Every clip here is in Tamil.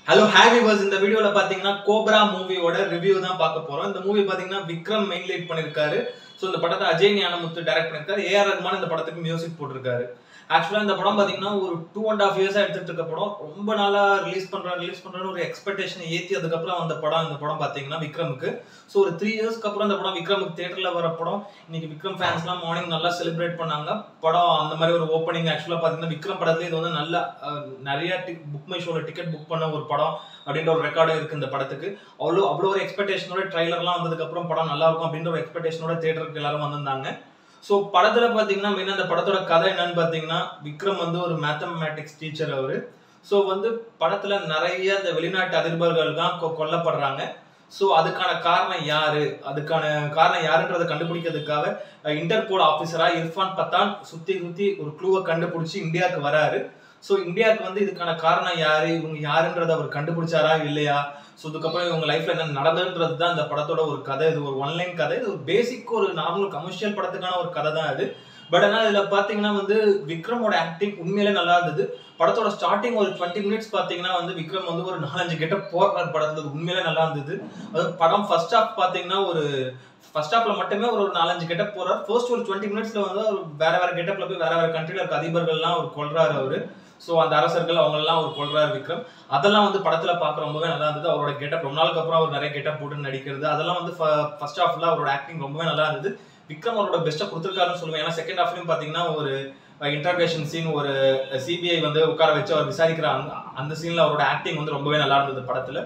ஹலோ ஹேவி வாஸ் இந்த வீடியோல பாத்தீங்கன்னா கோப்ரா மூவியோட ரிவ்யூ தான் பார்க்க போறோம் இந்த மூவி பாத்தீங்கன்னா விக்ரம் மெயின் லீட் பண்ணிருக்காரு ஸோ இந்த படத்தை அஜய் ஞானமுத்து டைரக்ட் பண்ணிருக்காரு ஏஆர் ரஹ்மான் இந்த படத்துக்கு மியூசிக் போட்டிருக்காரு ஆக்சுவலா இந்த படம் பாத்தீங்கன்னா ஒரு டூ அண்ட் ஹாஃப் இயர்ஸா எடுத்துட்டு இருக்க படம் ரொம்ப நாளா ரிலீஸ் பண்றேன் ரிலீஸ் பண்றேன்னு ஒரு எக்ஸ்பெக்டேஷன் ஏத்தி அதுக்கப்புறம் அந்த படம் இந்த படம் பாத்தீங்கன்னா விக்ரமுக்கு ஸோ ஒரு த்ரீ இயர்ஸ்க்கு அப்புறம் இந்த படம் விக்ரமுக்கு தேட்டர்ல வர படம் இன்னைக்கு விக்ரம் ஃபேன்ஸ்லாம் மார்னிங் நல்லா செலிப்ரேட் பண்ணாங்க படம் அந்த மாதிரி ஒரு ஓப்பனிங் ஆக்சுவலா பாத்தீங்கன்னா விக்ரம் படத்துல இது வந்து நல்ல அஹ், நிறைய புக் மை ஷோல டிக்கெட் புக் பண்ண ஒரு படம் அப்படின்ற ஒரு ரெக்கார்டும் இருக்கு இந்த படத்துக்கு அவ்வளோ அவ்வளோ ஒரு எக்ஸ்பெக்டேஷனோட ட்ரைலர்லாம் வந்ததுக்கு அப்புறம் படம் நல்லா இருக்கும் அப்படின்ற ஒரு எக்ஸ்பெக்டேஷனோட தேட்டருக்கு எல்லாரும் வந்திருந்தாங்க ஸோ படத்துல பாத்தீங்கன்னா மெயினாக அந்த படத்தோட கதை என்னன்னு பாத்தீங்கன்னா விக்ரம் வந்து ஒரு மேத்தமேட்டிக்ஸ் டீச்சர் அவரு ஸோ வந்து படத்துல நிறைய இந்த வெளிநாட்டு அதிபர்கள் தான் கொ- கொல்லப்படுறாங்க ஸோ அதுக்கான காரணம் யாரு அதுக்கான காரணம் யாருன்றதை கண்டுபிடிக்கிறதுக்காக அஹ், இன்டர்போல் ஆஃபீஸரா இர்ஃபான் பத்தான் சுத்தி சுத்தி ஒரு க்ளூவை கண்டுபிடிச்சி இந்தியாவுக்கு வராரு ஸோ இந்தியாவுக்கு வந்து இதுக்கான காரணம் யாரு இவங்க யாருன்றதை அவர் கண்டுபிடிச்சாரா இல்லையா ஸோ இதுக்கப்புறம் இவங்க லைஃப்ல என்ன நடந்ததுன்றது தான் இந்த படத்தோட ஒரு கதை இது ஒரு ஒன்லைன் கதை இது ஒரு பேசிக் ஒரு நார்மல் கமர்ஷியல் படத்துக்கான ஒரு கதை தான் இது பட் ஆனால் இதுல பாத்தீங்கன்னா வந்து விக்ரமோட ஆக்டிங் உண்மையிலே நல்லா இருந்தது படத்தோட ஸ்டார்டிங் ஒரு டுவெண்ட்டி மினிட்ஸ் பாத்தீங்கன்னா வந்து விக்ரம் வந்து ஒரு நாலஞ்சு கெட்ட போடுறாரு படத்துல அது உண்மையிலே நல்லா இருந்தது அது படம் ஃபர்ஸ்ட் ஹாஃப் பாத்தீங்கன்னா ஒரு ஃபர்ஸ்ட் ஹாஃப்ல மட்டுமே ஒரு ஒரு நாலஞ்சு கெட்டப் போறாரு ஃபர்ஸ்ட் ஒரு டுவெண்ட்டி மினிட்ஸ்ல வந்து அவர் வேற வேற கெட்டப்ல போய் வேற வேற கண்ட்ரில இருக்க அதிபர்கள்லாம் அவர் கொல்றாரு அவரு ஸோ அந்த அரசர்கள் அவங்க எல்லாம் அவர் கொல்றாரு விக்ரம் அதெல்லாம் வந்து படத்துல பார்க்க ரொம்பவே நல்லா இருந்தது அவரோட கெட்டப் ரொம்ப நாளுக்கு அப்புறம் அவர் நிறைய கெட்டப் போட்டு நடிக்கிறது அதெல்லாம் வந்து ஃபர்ஸ்ட் ஹாஃப்ல அவரோட ஆக்டிங் ரொம்பவே நல்லா இருந்தது விக்ரம் அவரோட பெஸ்ட்டை கொடுத்துருக்காருன்னு சொல்லுவேன் ஏன்னா செகண்ட் ஹாஃப்லயும் பாத்தீங்கன்னா ஒரு இன்டர்வேஷன் சீன் ஒரு சிபிஐ வந்து உட்கார வச்சு அவர் விசாரிக்கிற அந்த அந்த சீன்ல அவரோட ஆக்டிங் வந்து ரொம்பவே நல்லா இருந்தது படத்துல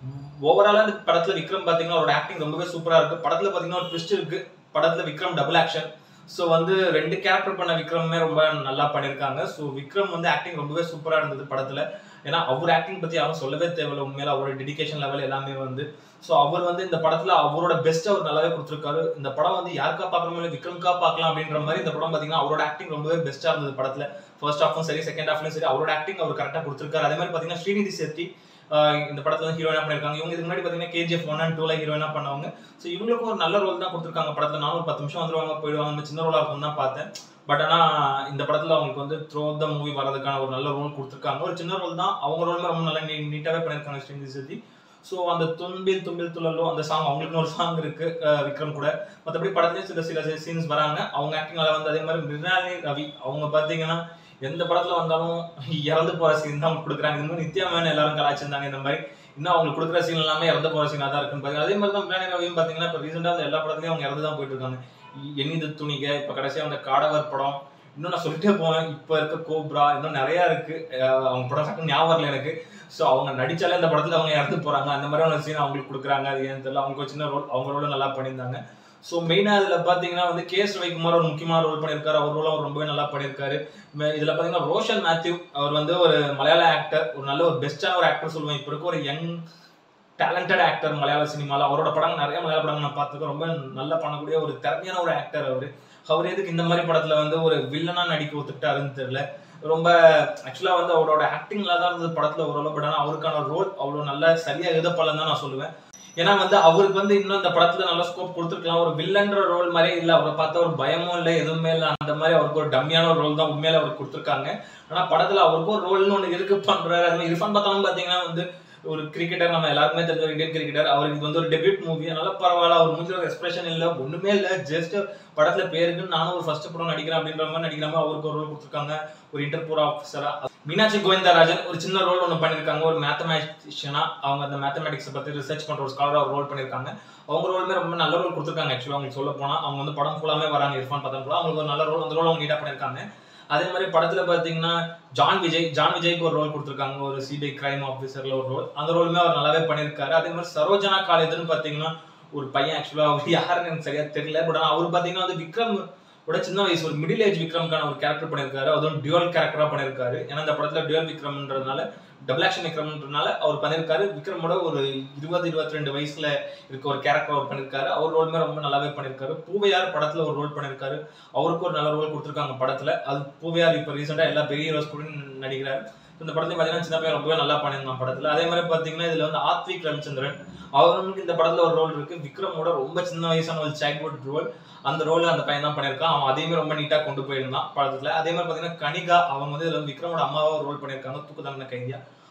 ஓவராலா இந்த படத்துல விக்ரம் பாத்தீங்கன்னா அவரோட ஆக்டிங் ரொம்பவே சூப்பரா இருக்கு படத்துல பாத்தீங்கன்னா ஒரு ட்விஸ்ட் இருக்கு படத்துல விக்ரம் டபுள் ஆக்ஷன் ஸோ வந்து ரெண்டு கேரக்டர் பண்ண விக்ரமே ரொம்ப நல்லா பண்ணியிருக்காங்க ஸோ விக்ரம் வந்து ஆக்டிங் ரொம்பவே சூப்பரா இருந்தது படத்துல ஏன்னா அவர் ஆக்டிங் பத்தி யாரும் சொல்லவே தேவையில்ல உண்மையில அவரோட டெடிகேஷன் லெவல் எல்லாமே வந்து ஸோ அவர் வந்து இந்த படத்துல அவரோட பெஸ்ட் அவர் நல்லாவே கொடுத்துருக்காரு இந்த படம் வந்து யாருக்கா பார்க்கறோமோ இல்லை விக்ரம்கா பார்க்கலாம் அப்படின்ற மாதிரி இந்த படம் பாத்தீங்கன்னா அவரோட ஆக்டிங் ரொம்பவே பெஸ்டா இருந்தது படத்துல ஃபர்ஸ்ட் ஹாஃபும் சரி செகண்ட் ஹாஃப்லயும் சரி அவரோட ஆக்டிங் அவர் கரெக்டா கொடுத்துருக்காரு அதே மாதிரி பாத்தீங்கன்னா ஸ்ரீநிதி செட்டி ஆஹ் இந்த படத்துல வந்து ஹீரோயினா பண்ணிருக்காங்க இவங்க இதுக்கு முன்னாடி பாத்தீங்கன்னா கேஜிஎஃப் ஒன் அண்ட் டூல ஹீரோயினா பண்ணவங்க ஸோ இவங்களுக்கும் ஒரு நல்ல ரோல் தான் கொடுத்துருக்காங்க படத்துல நானும் ஒரு பத்து நிமிஷம் வந்துருவாங்க போயிடுவாங்க இந்த சின்ன ரோலா இருக்கும் தான் பார்த்தேன் பட் ஆனா இந்த படத்துல அவங்களுக்கு வந்து த்ரோ த மூவி வரதுக்கான ஒரு நல்ல ரோல் கொடுத்துருக்காங்க ஒரு சின்ன ரோல் தான் அவங்க ரோலுமே ரொம்ப நல்லா நீ நீட்டாவே பண்ணிருக்காங்க ஸ்ரீநிதி செட்டி ஸோ அந்த தும்பில் தும்பில் துள்ளலோ அந்த சாங் அவங்களுக்குன்னு ஒரு சாங் இருக்கு அஹ் விக்ரம் கூட மற்றபடி படத்துலயும் சில சில சீன்ஸ் வராங்க அவங்க ஆக்டிங் நல்லா வந்து அதே மாதிரி மிருனாலி ரவி அவங்க பாத்தீங்கன்னா எந்த படத்துல வந்தாலும் இறந்து போற சீன் தான் கொடுக்குறாங்க இந்த மாதிரி நித்யா மேன் எல்லாரும் கலாச்சிருந்தாங்க இந்த மாதிரி இன்னும் அவங்க கொடுக்குற சீன் எல்லாமே இறந்து போற சீனா தான் இருக்குன்னு பாத்தீங்க அதே மாதிரி தான் மிருனாலி ரவியும் பாத்தீங்கன்னா இப்போ ரீசெண்டா அந்த எல்லா படத்துலயும் அவங்க இறந்து தான் போயிட்டு இருக்காங்க எண்ணிது துணிக இப்ப கடைசியா அந்த காடவர் படம் இன்னும் நான் சொல்லிட்டே போவேன் இப்ப இருக்க கோப்ரா இன்னும் நிறைய இருக்கு அஹ் அவங்க படம் சட்டம் ஞாபகம் வரல எனக்கு ஸோ அவங்க நடிச்சாலே அந்த படத்துல அவங்க இறந்து போறாங்க அந்த மாதிரியான சீன் அவங்களுக்கு கொடுக்குறாங்க அது ஏன்னு தெரியல அவங்களுக்கு ஒரு சின்ன ரோல் அவங்க ரோல நல்லா பண்ணியிருந்தாங்க ஸோ மெயினா இதுல பாத்தீங்கன்னா வந்து கே எஸ் ரவிக்குமார் ஒரு முக்கியமான ரோல் பண்ணியிருக்காரு அவர் ரோல் அவர் ரொம்பவே நல்லா பண்ணியிருக்காரு ம- இதுல பாத்தீங்கன்னா ரோஷன் மேத்யூ அவர் வந்து ஒரு மலையாள ஆக்டர் ஒரு நல்ல ஒரு பெஸ்டான ஒரு ஆக்டர் சொல்லுவேன் இப்போ இருக்க ஒரு யங் டேலண்டட் ஆக்டர் மலையாள சினிமால அவரோட படங்கள் நிறைய மலையாள படங்கள் நான் பார்த்துருக்கேன் ரொம்ப நல்லா பண்ணக்கூடிய ஒரு திறமையான ஒரு ஆக்டர் அவரு அவர் எதுக்கு இந்த மாதிரி படத்துல வந்து ஒரு வில்லனா நடிக்க ஒத்துக்கிட்டாருன்னு தெரியல ரொம்ப ஆக்சுவலா வந்து அவரோட ஆக்டிங்ல தான் இருந்தது படத்துல ஓரளவு பட் ஆனா அவருக்கான ரோல் அவ்வளவு நல்லா சரியா எழுதப்படலன்னு தான் நான் சொல்லுவேன் ஏன்னா வந்து அவருக்கு வந்து இன்னும் இந்த படத்துல நல்ல ஸ்கோப் கொடுத்துருக்கலாம் ஒரு வில்லன்ற ரோல் மாதிரியே இல்ல அவரை பார்த்தா ஒரு பயமும் இல்லை எதுவுமே இல்லை அந்த மாதிரி அவருக்கு ஒரு டம்மியான ஒரு ரோல் தான் உண்மையில அவருக்கு கொடுத்துருக்காங்க ஆனா படத்துல அவருக்கு ஒரு ரோல்னு ஒண்ணு இருக்கு பண்றாரு அது மாதிரி இர்ஃபான் பார்த்தாலும் பாத்தீங்கன்னா வந்து ஒரு கிரிக்கெட்டர் நம்ம எல்லாருக்குமே தெரிஞ்ச ஒரு இந்தியன் கிரிக்கெட்டர் அவருக்கு இது வந்து ஒரு டெபியூட் மூவி அதனால பரவாயில்ல அவர் மூஞ்சில ஒரு எக்ஸ்பிரஷன் இல்ல ஒண்ணுமே இல்ல ஜஸ்ட் படத்துல பேருக்குன்னு நானும் ஒரு ஃபர்ஸ்ட் படம் நடிக்கிறேன் அப்படின்ற மாதிரி நடிக்கிற மாதிரி அவருக்கு ஒரு ரோல் கொடுத்துருக்காங்க ஒரு இன்டர்போர் ஆஃபீஸரா மீனாட்சி கோவிந்தராஜன் ஒரு சின்ன ரோல் ஒன்று பண்ணிருக்காங்க ஒரு மேத்தமேட்டிஷியனா அவங்க அந்த மேத்தமேட்டிக்ஸ் பத்தி ரிசர்ச் பண்ற ஒரு ஸ்காலரா ஒரு ரோல் பண்ணிருக்காங்க அவங்க ரோலுமே ரொம்ப நல்ல ரோல் கொடுத்துருக்காங்க ஆக்சுவலா அவங்களுக்கு சொல்ல போனா அவங்க வந்து படம் ஃபுல்லாமே வராங்க இர்ஃபான் பத்தன் கூட அவங்களுக்கு ஒரு நல்ல ரோல் அந்த ரோல் அவங்க நீட்டா பண்ணிருக்காங்க அதே மாதிரி படத்துல பாத்தீங்கன்னா ஜான் விஜய் ஜான் விஜய்க்கு ஒரு ரோல் கொடுத்துருக்காங்க ஒரு சிபிஐ கிரைம் ஆஃபீஸர்ல ஒரு ரோல் அந்த ரோலுமே அவர் நல்லாவே பண்ணியிருக்காரு அதே மாதிரி சரோஜனா காலேஜ்னு பாத்தீங்கன்னா ஒரு பையன் ஆக்சுவலா அவர் யாருன்னு எனக்கு சரியா தெரியல பட் ஆனா அவர் பாத்தீங்கன்னா வந்து விக்ரம் ஓட சின்ன வயசு ஒரு மிடில் ஏஜ் விக்ரம்கான ஒரு கேரக்டர் பண்ணியிருக்காரு அதுவும் டியூவல் கேரக்டரா பண்ணியிருக்காரு ஏன்னா இந்த படத்துல டியூவல் விக்ரம்ன்றதுனால டபுள் ஆக்ஷன் விக்ரம்ன்றதுனால அவர் பண்ணியிருக்காரு விக்ரமோட ஒரு இருபது இருபத்தி ரெண்டு வயசுல இருக்க ஒரு கேரக்டர் அவர் பண்ணியிருக்காரு அவர் ரோலுமே ரொம்ப நல்லாவே பண்ணியிருக்காரு பூவையார் படத்துல ஒரு ரோல் பண்ணியிருக்காரு அவருக்கு ஒரு நல்ல ரோல் கொடுத்துருக்காங்க படத்துல அது பூவையார் இப்போ ரீசெண்டா எல்லா பெரிய ஹீரோஸ் கூட நடிக்கிறார் இந்த படத்தையும் பார்த்தீங்கன்னா சின்ன பையன் ரொம்பவே நல்லா பண்ணியிருந்தான் படத்துல அதே மாதிரி பார்த்தீங்கன்னா இதுல வந்து ஆத்விக் ரவிச்சந்திரன் அவருக்கு இந்த படத்துல ஒரு ரோல் இருக்கு விக்ரமோட ரொம்ப சின்ன வயசான ஒரு சைல்ட்ஹுட் ரோல் அந்த ரோல் அந்த பையன் தான் பண்ணியிருக்கான் அவன் அதையுமே ரொம்ப நீட்டா கொண்டு போயிருந்தான் படத்துல அதே மாதிரி பார்த்தீங்கன்னா கனிகா அவங்க வந்து இதுல வந்து விக்ரமோட அம்மாவா ரோல் பண்ணியிருக்காங்க தூக்கு தண்டனை கைதியா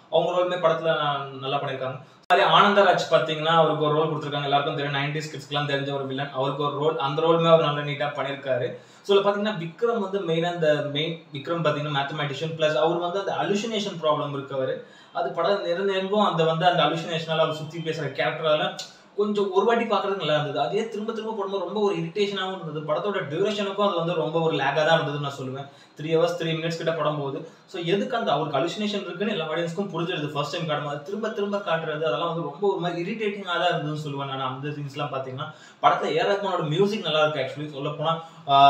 அவங்க ரோலுமே படத்துல நான் நல்லா பண்ணியிருக்காங்க அதே ஆனந்தராஜ் பாத்தீங்கன்னா அவருக்கு ஒரு ரோல் கொடுத்துருக்காங்க எல்லாருக்கும் தெரியும் நைன்டிஸ் கிட்ஸ்க்குலாம் தெரிஞ்ச ஒரு வில்லன் அவருக்கு ஒரு ரோல் அந்த ரோலுமே அவர் நல்லா நீட்டா பண்ணியிருக்காரு ஸோ இதுல பாத்தீங்கன்னா விக்ரம் வந்து மெயினா இந்த மெயின் விக்ரம் பாத்தீங்கன்னா மேத்தமெட்டிஷியன் பிளஸ் அவர் வந்து அந்த அலுசினேஷன் ப்ராப்ளம் இருக்கவர் அது படம் நெருங்கும் அந்த வந்து அந்த அலுசினேஷனால அவர் சுத்தி பேசுற கேரக்டரால கொஞ்சம் ஒரு வாட்டி பார்க்கறது நல்லா இருந்தது அதே திரும்ப திரும்ப போடும்போது ரொம்ப ஒரு இரிட்டேஷனாகவும் இருந்தது படத்தோட டியூரேஷனுக்கும் அது வந்து ரொம்ப ஒரு லேக்காக தான் இருந்ததுன்னு நான் சொல்லுவேன் த்ரீ ஹவர்ஸ் த்ரீ மினிட்ஸ் கிட்ட படம் போகுது ஸோ எதுக்கு அந்த அவருக்கு அலுசினேஷன் இருக்குன்னு எல்லா ஆடியன்ஸ்க்கும் புரிஞ்சிருது ஃபர்ஸ்ட் டைம் காட்டும் அது திரும்ப திரும்ப காட்டுறது அதெல்லாம் வந்து ரொம்ப ஒரு மாதிரி இரிட்டேட்டிங்காக தான் இருந்ததுன்னு சொல்லுவேன் நான் அந்த திங்ஸ்லாம் பார்த்தீங்கன்னா படத்தில் ஏ ரஹ்மானோட மியூசிக் நல்லா இருக்கு ஆக்சுவலி சொல்ல போனால்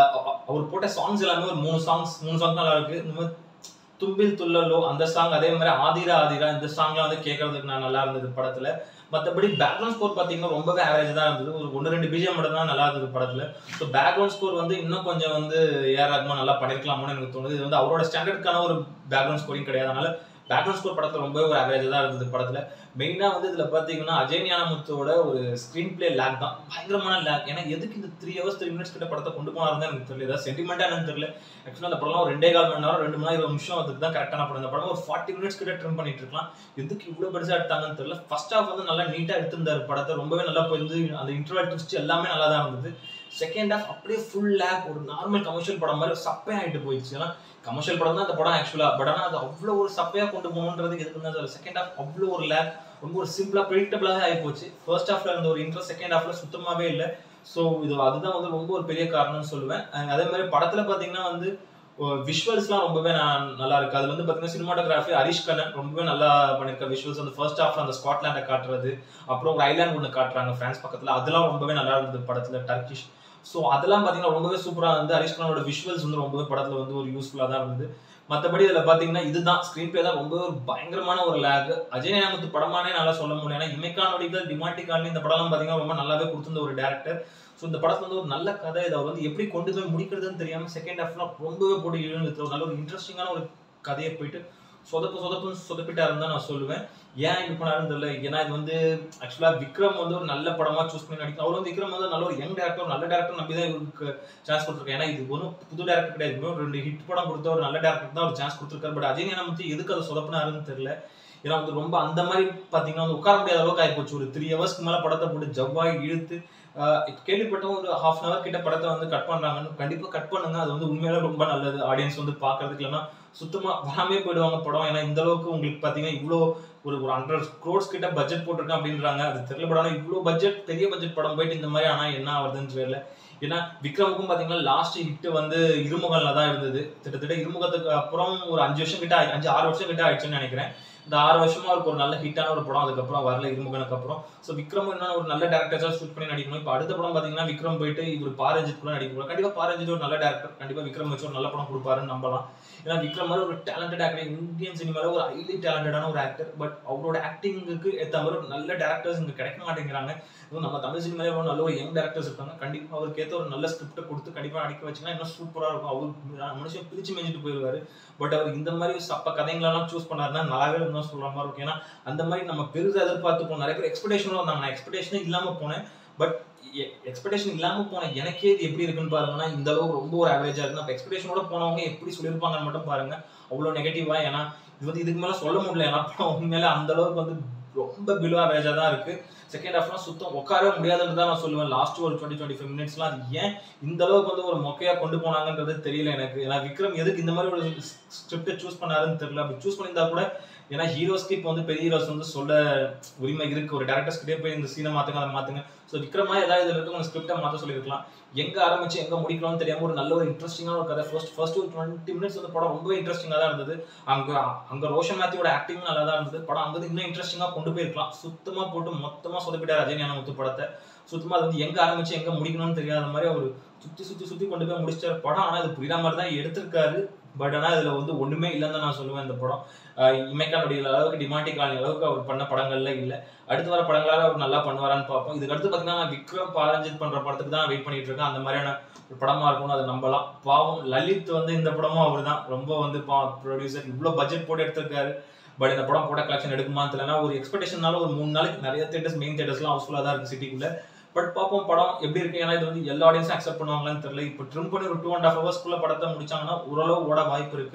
அவர் போட்ட சாங்ஸ் எல்லாமே ஒரு மூணு சாங்ஸ் மூணு சாங்ஸ் நல்லா இருக்கு இந்த மாதிரி தும்பில் துள்ளலோ அந்த சாங் அதே மாதிரி ஆதிரா ஆதிரா இந்த சாங்லாம் வந்து கேட்கறதுக்கு நான் நல்லா இருந்தது படத்துல மற்றபடி பேக்ரவுண்ட் ஸ்கோர் பார்த்தீங்கன்னா ரொம்பவே ஆவரேஜ் தான் இருந்தது ஒரு ஒன்று ரெண்டு பிஜிஎம் மட்டும் தான் நல்லா இருந்தது படத்துல ஸோ பேக்ரவுண்ட் ஸ்கோர் வந்து இன்னும் கொஞ்சம் வந்து ஏஆர் ரஹ்மான் நல்லா பண்ணிருக்கலாமோன்னு எனக்கு தோணுது இது வந்து அவரோட ஸ்டாண்டர்டுக்கான ஒரு பேக்ரவுண்ட் ஸ்கோரிங் கிடையாது அதனால பேக்ரவுண்ட் ஸ்கோர் படத்துல ரொம்பவே ஒரு ஆவரேஜ் தான் இருந்தது படத்துல மெயினா வந்து இதுல பாத்தீங்கன்னா அஜய் ஞானமுத்தோட ஒரு ஸ்கிரீன் பிளே லேக் தான் பயங்கரமான லேக் ஏன்னா எதுக்கு இந்த த்ரீ ஹவர்ஸ் த்ரீ மினிட்ஸ் கிட்ட படத்தை கொண்டு போனாருன்னு எனக்கு தெரியல ஏதாவது சென்டிமெண்டா எனக்கு தெரியல ஆக்சுவலாக அந்த படம் ஒரு ரெண்டே கால் மணி நேரம் ரெண்டு மணி நேரம் இருபது நிமிஷம் அதுக்கு தான் கரெக்டான படம் இந்த படம் ஒரு ஃபார்ட்டி மினிட்ஸ் கிட்ட ட்ரிம் பண்ணிட்டு இருக்கலாம் எதுக்கு இவ்வளவு பெருசா எடுத்தாங்கன்னு தெரியல ஃபர்ஸ்ட் ஹாஃப் வந்து நல்லா நீட்டா எடுத்திருந்தாரு படத்தை ரொம்பவே நல்லா போயிருந்து அந்த இன்டர்வல் ட்விஸ்ட் எல்லாமே நல்லா தான் இருந்தது செகண்ட் ஹாஃப் அப்படியே ஃபுல் லேக் ஒரு நார்மல் கமர்ஷியல் படம் மாதிரி சப்பையாயிட்டு போயிடுச்சு ஏன்னா கமர்ஷியல் படம் தான் அந்த படம் ஆக்சுவலா பட் ஆனால் அது அவ்வளோ ஒரு சப்பையா கொண்டு போகணுன்றது எதுக்கு தான் செகண்ட் ஹாஃப் அவ்வளோ ஒரு லேக் ரொம்ப ஒரு சிம்பிளா ப்ரிடிக்டபிளாக ஆகி போச்சு ஃபர்ஸ்ட் ஹாஃப்ல இருந்த ஒரு இன்ட்ரெஸ்ட் செகண்ட் ஹாஃப்ல சுத்தமாவே இல்லை ஸோ இது அதுதான் வந்து ரொம்ப ஒரு பெரிய காரணம்னு சொல்லுவேன் அஹ் அதே மாதிரி படத்துல பாத்தீங்கன்னா வந்து விஷுவல்ஸ்லாம் ரொம்பவே நான் நல்லா இருக்கு அது வந்து பாத்தீங்கன்னா சினிமாட்டோகிராஃபி ஹரிஷ் கண்ணன் ரொம்பவே நல்லா பண்ணிருக்க விஷுவல்ஸ் அந்த ஃபர்ஸ்ட் ஹாஃப்ல அந்த ஸ்காட்லாண்டை காட்டுறது அப்புறம் ஒரு ஐலாண்ட் ஒன்று காட்டுறாங்க பிரான்ஸ் பக்கத்துல அதெல்லாம் ரொம்பவே நல்லா இருந்தது படத்துல டர்க்கிஷ் ஸோ அதெல்லாம் பார்த்தீங்கன்னா ரொம்பவே சூப்பராக இருந்து ஹரிஷ் கண்ணனோட விஷுவல்ஸ் வந்து ரொம்பவே படத்தில் வந்து ஒரு யூஸ்ஃபுல்லாக தான் இருந்தது மற்றபடி இதில் பார்த்தீங்கன்னா இதுதான் ஸ்க்ரீன் பிளே தான் ரொம்ப ஒரு பயங்கரமான ஒரு லேக் அஜய் ஞானமுத்து படமானே நல்லா சொல்ல முடியும் ஏன்னா இமைக்கானோடிகள் டிமாட்டிகான் இந்த படம்லாம் பார்த்தீங்கன்னா ரொம்ப நல்லாவே கொடுத்திருந்த ஒரு டேரக்டர் ஸோ இந்த படத்துல வந்து ஒரு நல்ல கதை இதை அவர் வந்து எப்படி கொண்டு போய் முடிக்கிறதுன்னு தெரியாம செகண்ட் ஹாஃப்லாம் ரொம்பவே போட்டு இழுந்து ஒரு நல்ல ஒரு இன்ட்ரெஸ்டிங்கான ஒரு கதையை போயிட்டு சொதப்பு சொதப்புன்னு சொதப்பிட்டாருன்னு தான் நான் சொல்லுவேன் ஏன் இது பண்ணாருன்னு தெரியல ஏன்னா இது வந்து ஆக்சுவலா விக்ரம் வந்து ஒரு நல்ல படமா சூஸ் பண்ணி நடிக்கும் அவர் வந்து விக்ரம் வந்து நல்ல ஒரு யங் டேரக்டர் நல்ல டேரக்டர் நம்பி தான் இவருக்கு சான்ஸ் கொடுத்துருக்கேன் ஏன்னா இது ஒன்றும் புது டேரக்டர் கிடையாது இதுவே ஒரு ரெண்டு ஹிட் படம் கொடுத்த ஒரு நல்ல டேரக்டர் தான் ஒரு சான்ஸ் கொடுத்துருக்காரு பட் அஜய் ஞானமுத்து எதுக்கு அதை சொதப்பினாருன்னு தெரியல ஏன்னா வந்து ரொம்ப அந்த மாதிரி பாத்தீங்கன்னா வந்து உட்கார முடியாத அளவுக்கு ஆயிப்போச்சு ஒரு த்ரீ ஹவர்ஸ்க்கு மேல படத்தை போட்டு ஜவ்வாய் இழுத்து ஆஹ் இப்ப கேள்விப்பட்டோம் ஒரு ஹாஃப் அன் அவர் கிட்ட படத்தை வந்து கட் பண்றாங்கன்னு கண்டிப்பா கட் பண்ணுங்க அது வந்து உண்மையில ரொம்ப நல்லது ஆடியன்ஸ் வந்து பாக்குறதுக்கு இல்லைன்னா சுத்தமா வராமே போயிடுவாங்க படம் ஏன்னா இந்த அளவுக்கு உங்களுக்கு பாத்தீங்கன்னா இவ்வளோ ஒரு ஒரு ஹண்ட்ரட் க்ரோர்ஸ் கிட்ட பட்ஜெட் போட்டிருக்கேன் அப்படின்றாங்க அது தெரியல படம் ஆனா இவ்வளோ பட்ஜெட் பெரிய பட்ஜெட் படம் போயிட்டு இந்த மாதிரி ஆனா என்ன ஆகுதுன்னு தெரியல ஏன்னா விக்ரமுக்கும் பாத்தீங்கன்னா லாஸ்ட் ஹிட் வந்து இருமுகல்ல தான் இருந்தது கிட்டத்தட்ட இருமுகத்துக்கு அப்புறம் ஒரு அஞ்சு வருஷம் கிட்ட ஆயி- அஞ்சு ஆறு வருஷம் கிட்ட ஆயிடுச்சுன்னு நினைக்கிறேன் இந்த ஆறு வருஷமா அவருக்கு ஒரு நல்ல ஹிட்டான ஒரு படம் அதுக்கப்புறம் வரல இருமுகனுக்கு அப்புறம் ஸோ விக்ரம் என்ன ஒரு நல்ல டேரக்டர்ஸா ஷூட் பண்ணி நடிக்கணும் இப்போ அடுத்த படம் பாத்தீங்கன்னா விக்ரம் போயிட்டு இவர் பாரஞ்சித் கூட நடிக்க போறாரு கண்டிப்பா பாரஞ்சித் ஒரு நல்ல டேரக்டர் கண்டிப்பா விக்ரம் வச்சு ஒரு நல்ல படம் கொடுப்பாருன்னு நம்பலாம் ஏன்னா விக்ரம் மாதிரி ஒரு டேலண்டட் ஆக்டர் இந்தியன் சினிமால ஒரு ஹைலி டேலண்டடான ஒரு ஆக்டர் பட் அவரோட ஆக்டிங்குக்கு ஏற்ற மாதிரி ஒரு நல்ல டேரக்டர்ஸ் இங்க கிடைக்க மாட்டேங்கிறாங்க இதுவும் நம்ம தமிழ் சினிமாலே ஒரு நல்ல ஒரு யங் டேரக்டர்ஸ் இருக்காங்க கண்டிப்பா அவருக்கு ஏற்ற ஒரு நல்ல ஸ்கிரிப்ட் கொடுத்து கண்டிப்பா நடிக்க வச்சுன்னா இன்னும் சூப்பரா இருக்கும் அவர் மனுஷன் பிரிச்சு மேஞ்சிட்டு போயிடுவாரு பட் அவர் இந்த மாதிரி சப்ப கதைங்களெல்லாம் சூஸ் பண்ணாருன்னா நல்லாவே இருந்தால் சொல்ற மாதிரி இருக்கும் ஏன்னா அந்த மாதிரி நம்ம பெருசாக எதிர்பார்த்து போனோம் நிறைய பேர் எக்ஸ்பெக்டேஷனும் வந்தாங்க நான் எக்ஸ்பெக்டேஷனே இல்லாம போனேன் பட் எக்ஸ்பெக்டேஷன் இல்லாம போன எனக்கே இது எப்படி இருக்குன்னு பாருங்கன்னா இந்த அளவுக்கு ரொம்ப ஒரு ஆவரேஜா இருக்கு அப்ப எக்ஸ்பெக்டேஷனோட போனவங்க எப்படி சொல்லியிருப்பாங்கன்னு மட்டும் பாருங்க அவ்வளவு நெகட்டிவா ஏன்னா இது வந்து இதுக்கு மேல சொல்ல முடியல ஏன்னா படம் உண்மையில அந்த அளவுக்கு வந்து ரொம்ப பிலோ ஆவரேஜா தான் இருக்கு செகண்ட் ஹாஃப்லாம் சுத்தம் உட்காரவே முடியாதுன்னு தான் நான் சொல்லுவேன் லாஸ்ட் ஒரு டுவெண்ட்டி டுவெண்ட்டி ஃபைவ் மினிட்ஸ்லாம் அது ஏன் இந்த அளவுக்கு வந்து ஒரு மொக்கையா கொண்டு போனாங்கன்றது தெரியல எனக்கு ஏன்னா விக்ரம் எதுக்கு இந்த மாதிரி ஒரு ஸ்கிரிப்டை சூஸ் பண்ணாருன்னு தெரியல அப்படி சூஸ் பண்ணியிருந்தா கூட ஏன்னா ஹீரோஸ்க்கு இப்போ வந்து பெரிய ஹீரோஸ் வந்து சொல்ல உரிமை இருக்கு ஒரு டேரக்டர்ஸ் கிட்டே போய் இந்த சீனை மாத்துங்க அதை மாத்துங்க ஸோ விக்ரமா ஏதாவது இதுல இருக்கு உங்க ஸ்கிரிப்டை மாத்த சொல்லியிருக்கலாம் எங்க ஆரம்பிச்சு எங்க முடிக்கலாம்னு தெரியாம ஒரு நல்ல ஒரு இன்ட்ரெஸ்டிங்கான ஒரு கதை ஃபர்ஸ்ட் ஃபர்ஸ்ட் ஒரு டுவெண்ட்டி மினிட்ஸ் வந்து படம் ரொம்ப இன்ட்ரெஸ்டிங்கா தான் இருந்தது அங்க அங்க ரோஷன் மேத்யூட ஆக்டிங் நல்லா தான் இருந்தது படம் அங்க இன்னும் இன்ட்ரெஸ்டிங்கா கொண்டு போயிருக்கலாம் சுத்தமா போட்டு மொத்தமா சொதப்பிட்டார் அஜய் ஞானமுத்து படத்தை சுத்தமா அது வந்து எங்க ஆரம்பிச்சு எங்க முடிக்கணும்னு தெரியாத மாதிரி அவர் சுத்தி சுத்தி சுத்தி கொண்டு போய் முடிச்சிட்டாரு படம் ஆனா இது புரியாத மாதிரி தான் எடுத்திருக்காரு பட் ஆனா இதுல வந்து ஒண்ணுமே இல்லைன்னு தான் நான் சொல்லுவேன் இந்த படம் இமைக்கானுடைய அளவுக்கு டிமாண்டி காலனி அளவுக்கு அவர் பண்ண படங்கள்ல இல்ல அடுத்து வர படங்களால அவர் நல்லா பண்ணுவாரான்னு பார்ப்போம் இதுக்கு அடுத்து பாத்தீங்கன்னா நான் விக்ரம் பாரஞ்சித் பண்ற படத்துக்கு தான் வெயிட் பண்ணிட்டு இருக்கேன் அந்த மாதிரியான ஒரு படமா இருக்கும்னு அதை நம்பலாம் பாவம் லலித் வந்து இந்த படமும் அவர் தான் ரொம்ப வந்து ப்ரொடியூசர் இவ்வளவு பட்ஜெட் போட்டு எடுத்திருக்காரு பட் இந்த படம் போட்ட கலெக்ஷன் எடுக்குமான்னு தெரியல ஒரு எக்ஸ்பெக்டேஷனால ஒரு மூணு நாளைக்கு நிறைய தேட்டர்ஸ் மெயின் தேட்டர்ஸ்லாம் ஹவுஸ்ஃபுல்லாக தான் இருக்கு சிட்டிக்குள்ள பட் பார்ப்போம் படம் எப்படி இருக்கு ஏன்னா இது வந்து எல்லா ஆடியன்ஸும் அக்செப்ட் பண்ணுவாங்களான்னு தெரியல இப்போ ட்ரிம் பண்ணி ஒரு டூ அண்ட் ஹாஃப் ஹவர்ஸ்க்குள்ள படத்தை முடிச்சாங்கன்னா ஓரளவு ஓட வாய்ப்பு இருக்கு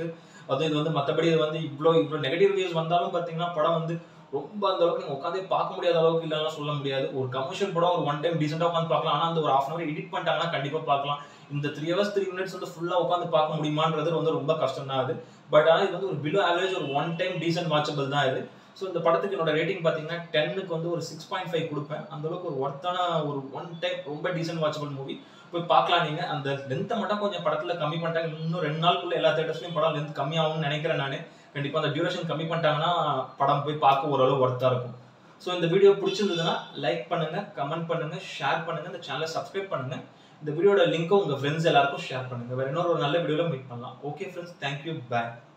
அதுவும் இது வந்து மற்றபடி இது வந்து இவ்வளோ இவ்வளோ நெகட்டிவ் ரிவ்யூஸ் வந்தாலும் பார்த்தீங்கன்னா படம் வந்து ரொம்ப அந்த அளவுக்கு நீங்கள் உட்காந்தே பார்க்க முடியாத அளவுக்கு இல்லைன்னா சொல்ல முடியாது ஒரு கமர்ஷியல் படம் ஒரு ஒன் டைம் டீசெண்டாக உட்காந்து பார்க்கலாம் ஆனால் அந்த ஒரு ஹாஃப் அவர் எடிட் பண்ணிட்டாங்கன்னா கண்டிப்பாக பார்க்கலாம் இந்த த்ரீ ஹவர்ஸ் த்ரீ மினிட்ஸ் வந்து ஃபுல்லாக உட்காந்து பார்க்க முடியுமான்றது வந்து ரொம்ப கஷ்டம் தான் அது பட் ஆனால் இது வந்து ஒரு பிலோ ஆவரேஜ் ஒரு ஒன் டைம் டீசென்ட் வாட்சபிள் தான் இது ஸோ இந்த படத்துக்கு என்னோட ரேட்டிங் பார்த்தீங்கன்னா டென்னுக்கு வந்து ஒரு சிக்ஸ் பாயிண்ட் ஃபைவ் கொடுப்பேன் அந்த அளவுக்கு ஒரு ஒர்த்தான ஒரு ஒன் டைம் ரொம்ப டீசென்ட் வாட்சபிள் மூவி போய் பார்க்கலாம் நீங்க அந்த லென்த்தை மட்டும் கொஞ்சம் படத்துல கம்மி பண்ணிட்டாங்க இன்னும் ரெண்டு நாளுக்குள்ள எல்லா தேட்டர்ஸ்லயும் படம் லென்த் கம்மியாகும்னு நினைக்கிறேன் நான் கண்டிப்பா அந்த டியூரேஷன் கம்மி பண்ணிட்டாங்கன்னா படம் போய் பார்க்க ஓரளவு ஒர்த்தா இருக்கும் ஸோ இந்த வீடியோ பிடிச்சிருந்ததுன்னா லைக் பண்ணுங்க கமெண்ட் பண்ணுங்க ஷேர் பண்ணுங்க இந்த சேனலை சப்ஸ்கிரைப் பண்ணுங்க இந்த வீடியோட லிங்க்கும் உங்க ஃப்ரெண்ட்ஸ் எல்லாருக்கும் ஷேர் பண்ணுங்க வேற இன்னொரு ஒரு நல்ல வீடியோல மீட் பண்ணலாம் ஓகே ஃப்ரெண்ட்ஸ் தேங்க்யூ பாய்